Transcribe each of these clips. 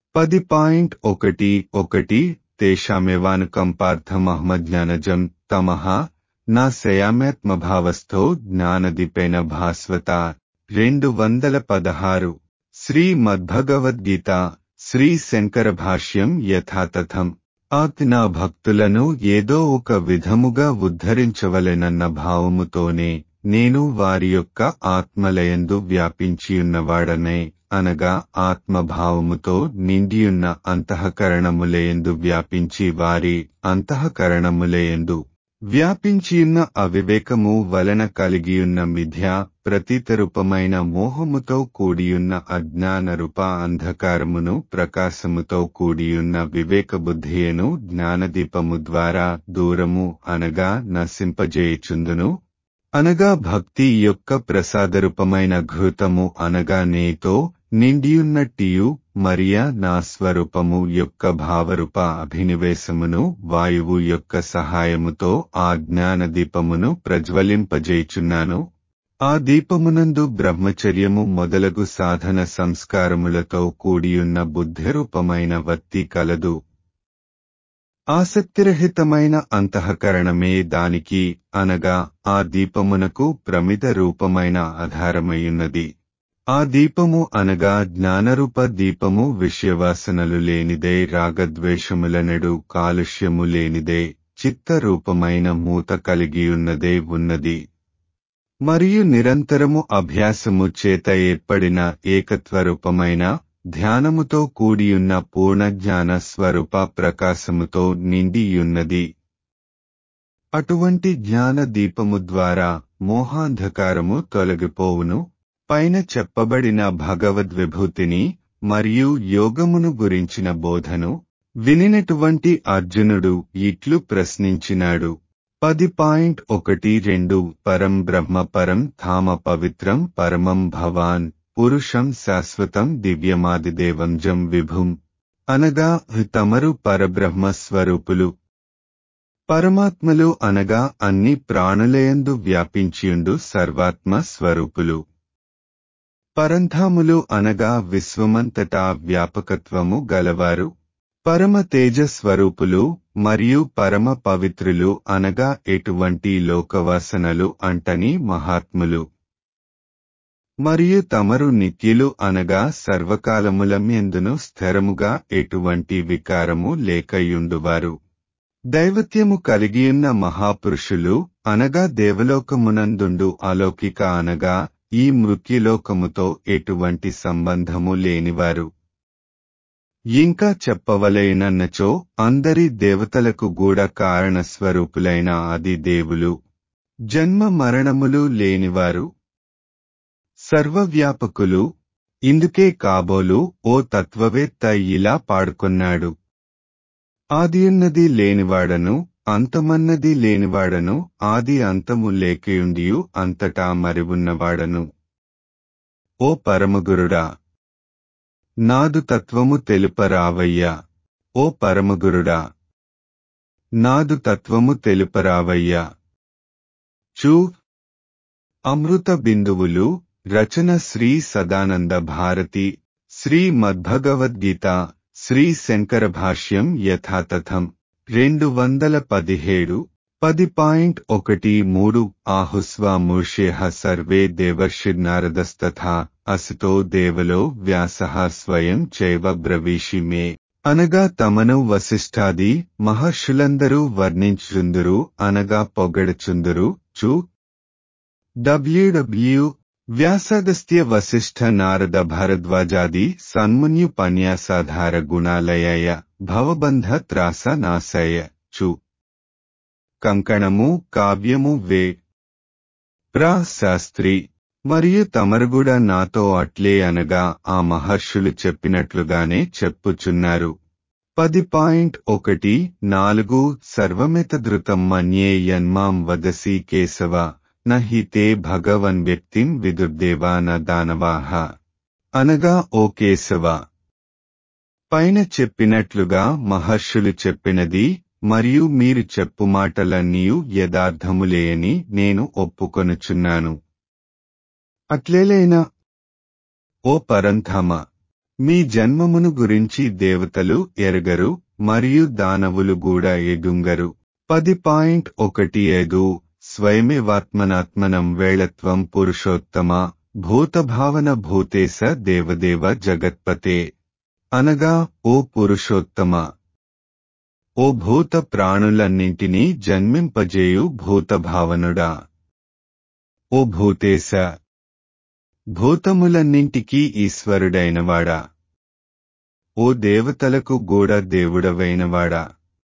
పది పాయింట్ ఒకటి ఒకటి తేషామేవానుకంపార్థమహ్మజ్ఞానజం తమః నా శయామ్యాత్మభావస్థో జ్ఞానదీపేన భాస్వత రెండు వందల పదహారు శ్రీ మద్భగవద్గీత శ్రీ శంకర భాష్యం యథాతథం ఆత్ నా భక్తులను ఏదో ఒక విధముగా ఉద్ధరించవలెనన్న భావముతోనే నేను వారి యొక్క ఆత్మలయందు వ్యాపించియున్నవాడనే అనగా ఆత్మభావముతో నిండియున్న అంతఃకరణములయందు వ్యాపించి వారి అంతఃకరణములయందు వ్యాపించియున్న అవివేకము వలన కలిగియున్న మిథ్యా ప్రతీతరూపమైన మోహముతో కూడియున్న అజ్ఞాన రూప అంధకారమును ప్రకాశముతో కూడియున్న వివేకబుద్ధియను జ్ఞానదీపము ద్వారా దూరము అనగా నశింపజేయుచుందును అనగా భక్తి యొక్క ప్రసాదరూపమైన ఘృతము అనగా నేతో నిండియున్నట్టియు మరియా నా స్వరూపము యొక్క భావరూప అభినివేశమును వాయువు యొక్క సహాయముతో ఆ జ్ఞాన దీపమును ప్రజ్వలింపజేయుచున్నాను ఆ దీపమునందు బ్రహ్మచర్యము మొదలగు సాధన సంస్కారములతో కూడియున్న బుద్ధిరూపమైన వత్తి కలదు ఆసక్తిరహితమైన అంతఃకరణమే దానికి అనగా ఆ దీపమునకు ప్రమిద రూపమైన ఆధారమయ్యున్నది ఆ దీపము అనగా జ్ఞానరూప దీపము విషయవాసనలు లేనిదే రాగద్వేషములనడు కాలుష్యము లేనిదే చిత్తరూపమైన మూత కలిగియున్నదే ఉన్నది మరియు నిరంతరము అభ్యాసము చేత ఏర్పడిన ఏకత్వరూపమైన ధ్యానముతో కూడియున్న పూర్ణజ్ఞాన స్వరూప ప్రకాశముతో నిండియున్నది అటువంటి జ్ఞాన దీపము ద్వారా మోహాంధకారము తొలగిపోవును పైన చెప్పబడిన భగవద్విభూతిని మరియు యోగమును గురించిన బోధను వినినటువంటి అర్జునుడు ఇట్లు ప్రశ్నించినాడు పది పాయింట్ ఒకటి రెండు పరం బ్రహ్మ పరం ధామ పవిత్రం పరమం భవాన్ పురుషం శాశ్వతం దివ్యమాదిదేవం జం విభుం అనగా తమరు పరబ్రహ్మ స్వరూపులు పరమాత్మలు అనగా అన్ని ప్రాణులయందు వ్యాపించియుండు సర్వాత్మ స్వరూపులు పరంధాములు అనగా విశ్వమంతటా వ్యాపకత్వము గలవారు పరమ తేజ స్వరూపులు మరియు పరమ పవిత్రులు అనగా ఎటువంటి లోకవాసనలు అంటని మహాత్ములు మరియు తమరు నిత్యులు అనగా సర్వకాలములమ్యందును స్థిరముగా ఎటువంటి వికారము లేకయుండువారు దైవత్యము కలిగియున్న మహాపురుషులు అనగా దేవలోకమునందుండు అలౌకిక అనగా ఈ మృత్యులోకముతో ఎటువంటి సంబంధము లేనివారు ఇంకా చెప్పవలైనన్నచో అందరి దేవతలకు గూడ కారణస్వరూపులైన ఆది దేవులు జన్మ మరణములు లేనివారు సర్వవ్యాపకులు ఇందుకే కాబోలు ఓ తత్వవేత్త ఇలా పాడుకొన్నాడు ఆదియున్నది లేనివాడను అంతమన్నది లేనివాడను ఆది అంతము లేకయుండియు అంతటా మరివున్నవాడను ఓ పరమగురుడా నాదు తత్వము తెలుపరావయ్యా ఓ పరమగురుడా నాదు తత్వము తెలుపరావయ్యా చూ అమృత బిందువులు రచన శ్రీ సదానంద భారతి శ్రీ మద్భగవద్గీత శ్రీ శంకర భాష్యం యథాతథం రెండు వందల పదిహేడు పది పాయింట్ ఒకటి మూడు ఆహుస్వా మూషేహ సర్వే దేవర్షిర్నారదస్తథా అసితో దేవలో వ్యాస స్వయం చైవ బ్రవీషి మే అనగా తమను వశిష్ఠాది మహర్షులందరూ వర్ణించుందురు అనగా పొగడుచుందురు చు డబ్ల్యూడబ్ల్యూ వ్యాసగస్త్య వశిష్ఠ నారద భరద్వాజాది సన్మున్యుపన్యాసాధార గుణాలయాయ భవబంధ త్రాస నాశయ చు కంకణము కావ్యము వే ప్రా శాస్త్రి మరియు తమరుగుడ నాతో అట్లే అనగా ఆ మహర్షులు చెప్పినట్లుగానే చెప్పుచున్నారు పది పాయింట్ ఒకటి నాలుగు సర్వమితధృతం మన్యే యన్మాం వదసి కేశవ నహి తే భగవన్ వ్యక్తిం విదుర్దేవా న దానవాహ అనగా ఓ కేశవ పైన చెప్పినట్లుగా మహర్షులు చెప్పినది మరియు మీరు చెప్పు మాటలన్నీయు యథార్థములేయని నేను ఒప్పుకొనుచున్నాను అట్లేలైనా ఓ పరంధామ మీ జన్మమును గురించి దేవతలు ఎరగరు మరియు దానవులు కూడా ఎగుంగరు పది పాయింట్ ఒకటి ఐదు స్వయమేవాత్మనాత్మనం వేళత్వం పురుషోత్తమ భూతభావన భూతేశ దేవదేవ జగత్పతే అనగా ఓ పురుషోత్తమ ఓ భూత ప్రాణులన్నింటినీ జన్మింపజేయు భూతభావనుడా ఓ భూతేశ భూతములన్నింటికీ ఈశ్వరుడైనవాడా ఓ దేవతలకు గూడ దేవుడవైనవాడా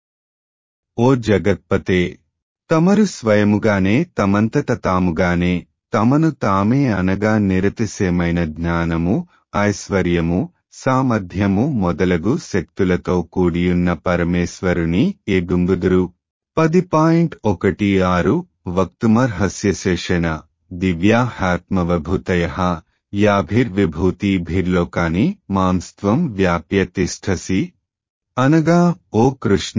ఓ జగత్పతే తమరు స్వయముగానే తమంతట తాముగానే తమను తామే అనగా నిరతిశయమైన జ్ఞానము ఐశ్వర్యము సామర్థ్యము మొదలగు శక్తులతో కూడియున్న పరమేశ్వరుని ఎగుంబుదురు పది పాయింట్ ఒకటి ఆరు వక్తుమర్హస్యశేషణ దివ్యాహాత్మవభూతయ యాభిర్విభూతిభిర్లోకాని మాంస్త్వం వ్యాప్య తిష్టసి అనగా ఓ కృష్ణ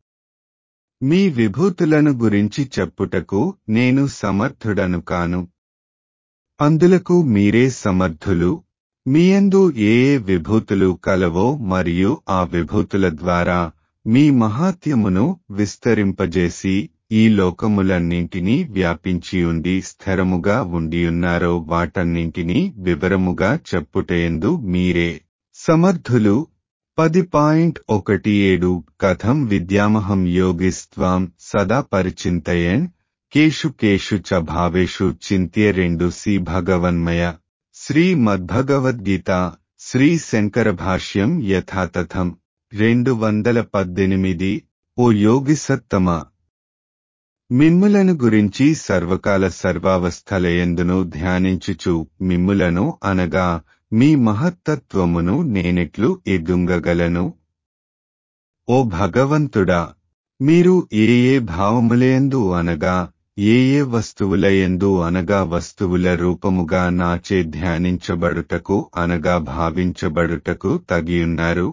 మీ విభూతులను గురించి చెప్పుటకు నేను సమర్థుడను కాను అందులకు మీరే సమర్థులు మీయందు ఏ ఏ విభూతులు కలవో మరియు ఆ విభూతుల ద్వారా మీ మహాత్యమును విస్తరింపజేసి ఈ లోకములన్నింటినీ వ్యాపించియుండి స్థిరముగా ఉండియున్నారో వాటన్నింటినీ వివరముగా చెప్పుటయందు మీరే సమర్థులు పది పాయింట్ ఒకటి ఏడు కథం విద్యామహం యోగిస్త్వాం సదా పరిచింతయన్ కేషు కేషు చ భావేషు చింత్య రెండు సి భగవన్మయ శ్రీ మద్భగవద్గీత శ్రీ శంకర భాష్యం యథాతథం రెండు వందల పద్దెనిమిది ఓ యోగి సత్తమ మిమ్ములను గురించి సర్వకాల సర్వావస్థలయందును ధ్యానించుచు మిమ్ములను అనగా మీ మహత్తత్వమును నేనెట్లు ఎదుంగగలను ఓ భగవంతుడా మీరు ఏ ఏ భావములయందు అనగా ఏ ఏ వస్తువులయందు అనగా వస్తువుల రూపముగా నాచే ధ్యానించబడుటకు అనగా భావించబడుటకు తగియున్నారు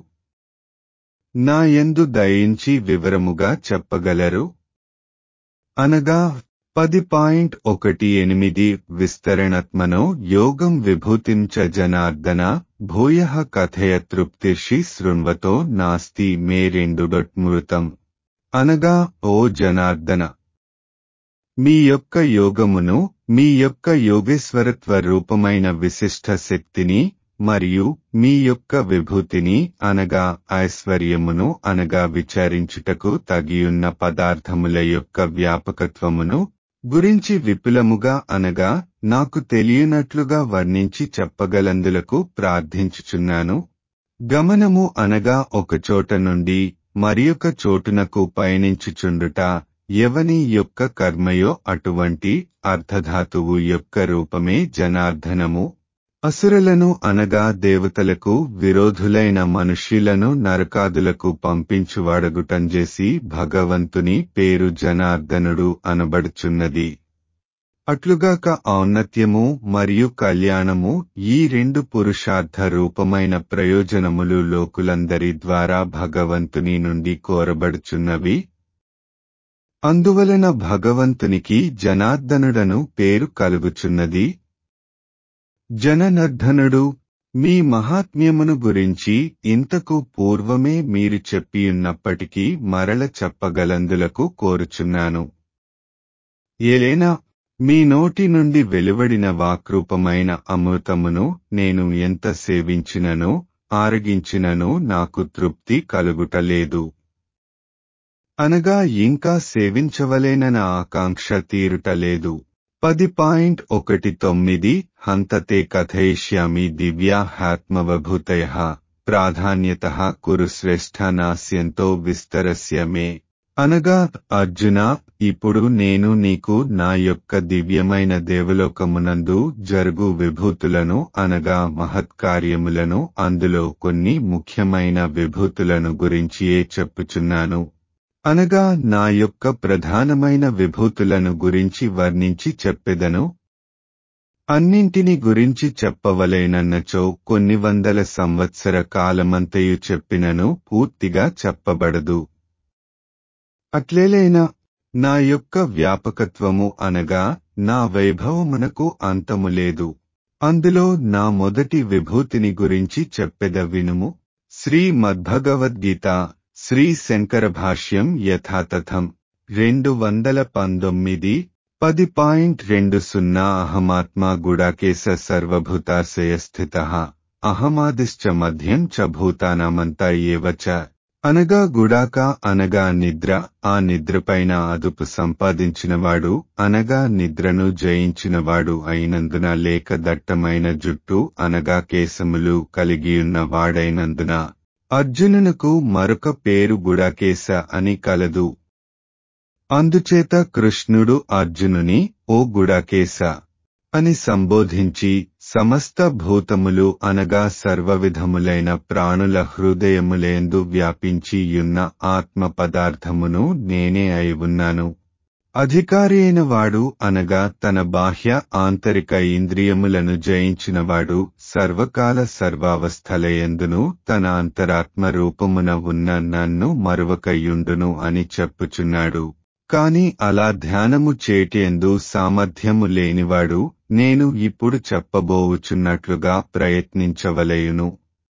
నా యందు దయించి వివరముగా చెప్పగలరు అనగా పది పాయింట్ ఒకటి ఎనిమిది విస్తరణత్మనో యోగం విభూతిం చ జనార్దన భూయ కథయ తృప్తిర్షి శృణ్వతో నాస్తి మే రెండు మృతం అనగా ఓ జనార్దన మీ యొక్క యోగమును మీ యొక్క యోగేశ్వరత్వ రూపమైన విశిష్ట శక్తిని మరియు మీ యొక్క విభూతిని అనగా ఐశ్వర్యమును అనగా విచారించుటకు తగియున్న పదార్థముల యొక్క వ్యాపకత్వమును గురించి విపులముగా అనగా నాకు తెలియనట్లుగా వర్ణించి చెప్పగలందులకు ప్రార్థించుచున్నాను గమనము అనగా ఒక చోట నుండి మరియొక చోటునకు పయనించుచుండుట ఎవని యొక్క కర్మయో అటువంటి అర్ధధాతువు యొక్క రూపమే జనార్దనము అసురులను అనగా దేవతలకు విరోధులైన మనుష్యులను నరకాదులకు పంపించువాడగుటంజేసి భగవంతుని పేరు జనార్దనుడు అనబడుచున్నది అట్లుగాక ఔన్నత్యము మరియు కళ్యాణము ఈ రెండు పురుషార్థ రూపమైన ప్రయోజనములు లోకులందరి ద్వారా భగవంతుని నుండి కోరబడుచున్నవి అందువలన భగవంతునికి జనార్దనుడను పేరు కలుగుచున్నది జననర్ధనుడు మీ మహాత్మ్యమును గురించి ఇంతకు పూర్వమే మీరు చెప్పియున్నప్పటికీ మరల చెప్పగలందులకు కోరుచున్నాను ఏలైనా మీ నోటి నుండి వెలువడిన వాక్రూపమైన అమృతమును నేను ఎంత సేవించినను ఆరగించినను నాకు తృప్తి కలుగుటలేదు అనగా ఇంకా సేవించవలేనన ఆకాంక్ష తీరుటలేదు పది పాయింట్ ఒకటి తొమ్మిది హంతతే కథయిష్యామి దివ్యాహాత్మవభూతయ ప్రాధాన్యత కురు శ్రేష్ఠ నాస్యంతో విస్తరస్య మే అనగా అర్జున ఇప్పుడు నేను నీకు నా యొక్క దివ్యమైన దేవలోకమునందు జరుగు విభూతులను అనగా మహత్కార్యములను అందులో కొన్ని ముఖ్యమైన విభూతులను గురించియే చెప్పుచున్నాను అనగా నా యొక్క ప్రధానమైన విభూతులను గురించి వర్ణించి చెప్పెదను అన్నింటిని గురించి చెప్పవలేనన్నచో కొన్ని వందల సంవత్సర కాలమంతయు చెప్పినను పూర్తిగా చెప్పబడదు అట్లేలైనా నా యొక్క వ్యాపకత్వము అనగా నా వైభవమునకు అంతము లేదు అందులో నా మొదటి విభూతిని గురించి చెప్పెద వినుము శ్రీ మద్భగవద్గీత శ్రీ శంకర భాష్యం యథాతథం రెండు వందల పంతొమ్మిది పది పాయింట్ రెండు సున్నా అహమాత్మా గుడాకేశ సర్వభూతాశయ స్థిత అహమాదిశ్చ మధ్యం చ భూతానామంతా ఏవచ అనగా గుడాక అనగా నిద్ర ఆ నిద్రపైన అదుపు సంపాదించినవాడు అనగా నిద్రను జయించినవాడు అయినందున లేక దట్టమైన జుట్టు అనగా కేశములు కలిగియున్న వాడైనందున అర్జునునకు మరొక పేరు గుడాకేశ అని కలదు అందుచేత కృష్ణుడు అర్జునుని ఓ గుడాకేశ అని సంబోధించి సమస్త భూతములు అనగా సర్వవిధములైన ప్రాణుల హృదయములేందు వ్యాపించి యున్న ఆత్మ పదార్థమును నేనే అయి ఉన్నాను అధికారి అయిన వాడు అనగా తన బాహ్య ఆంతరిక ఇంద్రియములను జయించినవాడు సర్వకాల సర్వావస్థలయందును తన అంతరాత్మ రూపమున ఉన్న నన్ను మరువకయుండును అని చెప్పుచున్నాడు కాని అలా ధ్యానము చేటేందు సామర్థ్యము లేనివాడు నేను ఇప్పుడు చెప్పబోవుచున్నట్లుగా ప్రయత్నించవలయును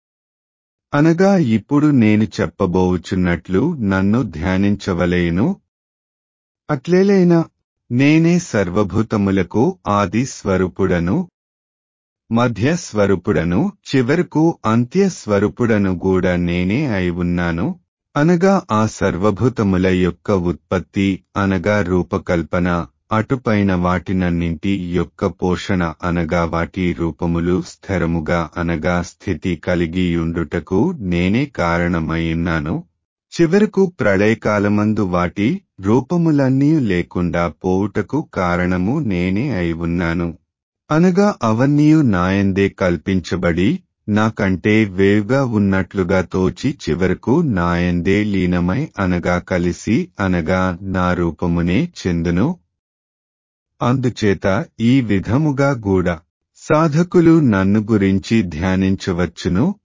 అనగా ఇప్పుడు నేను చెప్పబోవుచున్నట్లు నన్ను ధ్యానించవలయును అట్లేలైనా నేనే సర్వభూతములకు ఆది స్వరూపుడను మధ్య స్వరూపుడను చివరకు అంత్య స్వరూపుడను కూడా నేనే అయి ఉన్నాను అనగా ఆ సర్వభూతముల యొక్క ఉత్పత్తి అనగా రూపకల్పన అటుపైన వాటినన్నింటి యొక్క పోషణ అనగా వాటి రూపములు స్థిరముగా అనగా స్థితి కలిగియుండుటకు నేనే కారణమైయున్నాను చివరకు ప్రళయకాలమందు వాటి రూపములన్నీ లేకుండా పోవుటకు కారణము నేనే అయి ఉన్నాను అనగా అవన్నీయు నాయందే కల్పించబడి నాకంటే వేవుగా ఉన్నట్లుగా తోచి చివరకు నాయందే లీనమై అనగా కలిసి అనగా నా రూపమునే చెందును అందుచేత ఈ విధముగా గూడ సాధకులు నన్ను గురించి ధ్యానించవచ్చును